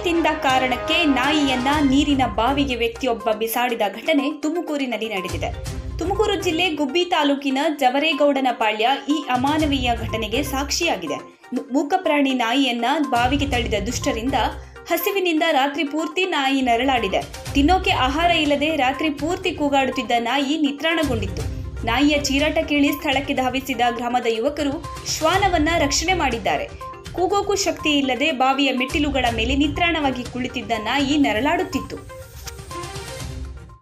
ತಿಂದ ಕಾರಣಕ್ಕೆ ನಾಯಿಯನ್ನ ನೀರಿನ ಬಾವಿಗೆ ವ್ಯಕ್ತಿಯೊಬ್ಬ ಬಿಸಾಡಿದ ಘಟನೆ ತುಮಕೂರಿನಲ್ಲಿ ನಡೆದಿದೆ ತುಮಕೂರು ಜಿಲ್ಲೆ ಗುಬ್ಬಿ ತಾಲೂಕಿನ ಜವರೇಗೌಡನ ಪಾಳ್ಯ ಈ ಅಮಾನವೀಯ ಘಟನೆಗೆ ಸಾಕ್ಷಿಯಾಗಿದೆ ನು- ಮೂಕಪ್ರಾಣಿ ನಾಯಿಯನ್ನ ಬಾವಿಗೆ ತಳ್ಳಿದ ದುಷ್ಟರಿಂದ ಹಸಿವಿನಿಂದ ರಾತ್ರಿ ಪೂರ್ತಿ ನಾಯಿ ನರಳಾಡಿದೆ ತಿನ್ನೋಕೆ ಆಹಾರ ಇಲ್ಲದೆ ರಾತ್ರಿ ಪೂರ್ತಿ ಕೂಗಾಡುತ್ತಿದ್ದ ನಾಯಿ ನಿತ್ರಾಣಗೊಂಡಿತ್ತು ನಾಯಿಯ ಚೀರಾಟ ಕೇಳಿ ಸ್ಥಳಕ್ಕೆ ಧಾವಿಸಿದ ಗ್ರಾಮದ ಯುವಕರು ಶ್ವಾನವನ್ನ ರಕ್ಷಣೆ ಮಾಡಿದ್ದಾರೆ ಕೂಗೋಕು ಶಕ್ತಿ ಇಲ್ಲದೆ ಬಾವಿಯ ಮೆಟ್ಟಿಲುಗಳ ಮೇಲೆ ನಿತ್ರಾಣವಾಗಿ ಕುಳಿತಿದ್ದ ನಾಯಿ ನರಳಾಡುತ್ತಿತ್ತು